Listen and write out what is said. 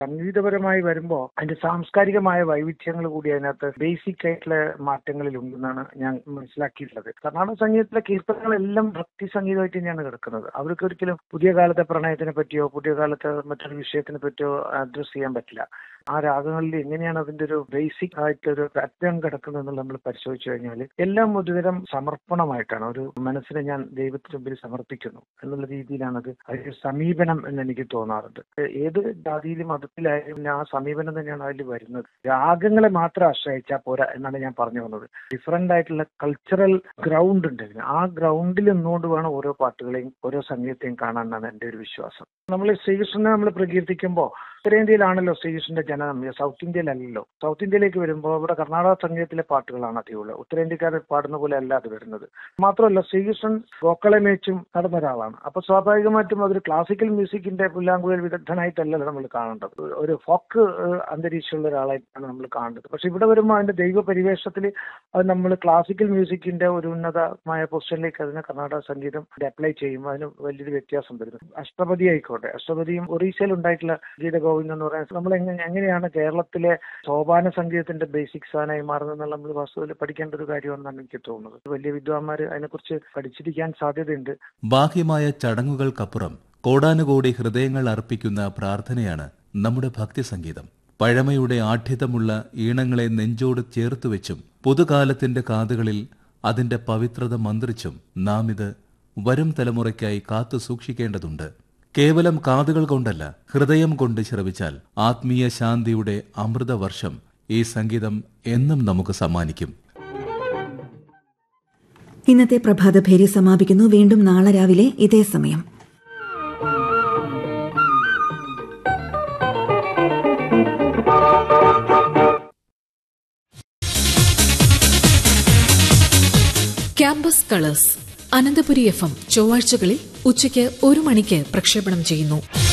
സംഗീതപരമായി വരുമ്പോൾ അതിന്റെ സാംസ്കാരികമായ വൈവിധ്യങ്ങൾ കൂടി അതിനകത്ത് ബേസിക് ആയിട്ടുള്ള മാറ്റങ്ങളിൽ ഉണ്ടെന്നാണ് ഞാൻ മനസ്സിലാക്കിയിട്ടുള്ളത് കർണാടക സംഗീതത്തിലെ കീർത്തനങ്ങളെല്ലാം ഭക്തി സംഗീതമായിട്ട് തന്നെയാണ് കിടക്കുന്നത് അവർക്ക് ഒരിക്കലും പുതിയ കാലത്തെ പ്രണയത്തിനെ പറ്റിയോ പുതിയ കാലത്തെ മറ്റൊരു വിഷയത്തിനെ പറ്റിയോ അഡ്രസ് ചെയ്യാൻ പറ്റില്ല ആ രാഗങ്ങളിൽ എങ്ങനെയാണ് അതിന്റെ ഒരു ബേസിക് ആയിട്ടൊരു പാറ്റേൺ കിടക്കുന്നത് നമ്മൾ പരിശോധിച്ചു കഴിഞ്ഞാൽ എല്ലാം ഒരുതരം സമർപ്പണമായിട്ടാണ് ഒരു മനസ്സിനെ ഞാൻ ദൈവത്തിന് മുമ്പിൽ സമർപ്പിക്കുന്നു എന്നുള്ള രീതിയിലാണ് അത് അതിന്റെ സമീപനം എന്ന് എനിക്ക് തോന്നാറുണ്ട് ഏത് ജാതിയിലും മതത്തിലായാലും പിന്നെ ആ സമീപനം തന്നെയാണ് അതിൽ വരുന്നത് രാഗങ്ങളെ മാത്രം ആശ്രയിച്ചാൽ പോരാ എന്നാണ് ഞാൻ പറഞ്ഞു വന്നത് ഡിഫറെന്റ് ആയിട്ടുള്ള കൾച്ചറൽ ഗ്രൗണ്ട് ഉണ്ട് ഇതിന് ആ ഗ്രൗണ്ടിൽ നിന്നുകൊണ്ട് വേണം ഓരോ പാട്ടുകളെയും ഓരോ സംഗീതത്തെയും കാണാൻ എന്നാണ് എൻ്റെ ഒരു വിശ്വാസം നമ്മൾ ശ്രീകൃഷ്ണനെ നമ്മൾ പ്രകീർത്തിക്കുമ്പോൾ ഉത്തരേന്ത്യയിലാണല്ലോ ശ്രീകൃഷ്ണന്റെ ജനനം സൗത്ത് ഇന്ത്യയിലല്ലല്ലോ സൗത്ത് ഇന്ത്യയിലേക്ക് വരുമ്പോൾ ഇവിടെ കർണാടക സംഗീതത്തിലെ പാട്ടുകളാണ് അധികമുള്ളത് ഉത്തരേന്ത്യക്കാർ പാടുന്ന പോലെ അല്ല അത് വരുന്നത് മാത്രമല്ല ശ്രീകൃഷ്ണൻ വോക്കളെ മേച്ചും നടന്ന ഒരാളാണ് അപ്പൊ സ്വാഭാവികമായിട്ടും അതൊരു ക്ലാസിക്കൽ മ്യൂസിക്കിന്റെ പുല്ലാങ്കുഴൽ വിദഗ്ധനായിട്ടല്ലല്ലോ നമ്മൾ കാണേണ്ടത് ഒരു ഫോക്ക് അന്തരീക്ഷമുള്ള ഒരാളായിട്ടാണ് നമ്മൾ കാണേണ്ടത് പക്ഷെ ഇവിടെ വരുമ്പോൾ അതിന്റെ ദൈവ പരിവേഷത്തിൽ അത് നമ്മൾ ക്ലാസിക്കൽ മ്യൂസിക്കിന്റെ ഒരു ഉന്നതമായ പൊസിഷനിലേക്ക് അതിനെ കർണാടക സംഗീതം അപ്ലൈ ചെയ്യുമ്പോൾ അതിന് വലിയൊരു വ്യത്യാസം വരുന്നു അഷ്ടപതി ആയിക്കോട്ടെ അഷ്ടപതിയും ഒറീസയിൽ ഉണ്ടായിട്ടുള്ള ഗീത ഗോവിന്ദ് എന്ന് പറയുന്നത് നമ്മൾ എങ്ങനെ എങ്ങനെയാണ് കേരളത്തിലെ സോപാന സംഗീതത്തിന്റെ ബേസിക് സാധനമായി മാറുന്നത് എന്നുള്ള നമ്മൾ വാസ്തവത്തിൽ പഠിക്കേണ്ട ഒരു കാര്യമെന്നാണ് എനിക്ക് തോന്നുന്നത് വലിയ വിദ്വാന്മാർ അതിനെക്കുറിച്ച് പഠിച്ചിരിക്കാൻ സാധ്യതയുണ്ട് ബാഹ്യമായ ചടങ്ങുകൾക്കപ്പുറം കോടാനുകോടി ഹൃദയങ്ങൾ അർപ്പിക്കുന്ന പ്രാർത്ഥനയാണ് നമ്മുടെ ഭക്തി സംഗീതം പഴമയുടെ ആഠ്യതമുള്ള ഈണങ്ങളെ നെഞ്ചോട് ചേർത്തുവെച്ചും പുതുകാലത്തിന്റെ കാതുകളിൽ അതിന്റെ പവിത്രത മന്ത്രിച്ചും നാം ഇത് വരും തലമുറയ്ക്കായി കാത്തു സൂക്ഷിക്കേണ്ടതുണ്ട് കേവലം കാതുകൾ കൊണ്ടല്ല ഹൃദയം കൊണ്ട് ശ്രവിച്ചാൽ ആത്മീയ ശാന്തിയുടെ അമൃതവർഷം ഈ സംഗീതം എന്നും നമുക്ക് സമ്മാനിക്കും ഇന്നത്തെ പ്രഭാതഭേരി സമാപിക്കുന്നു വീണ്ടും നാളെ രാവിലെ ഇതേ സമയം campus colours Ananthapuri F M ചൊവ്വാഴ്ചകളിൽ ഉച്ചയ്ക്ക് ഒരു മണിക്ക് പ്രക്ഷേപണം ചെയ്യുന്നു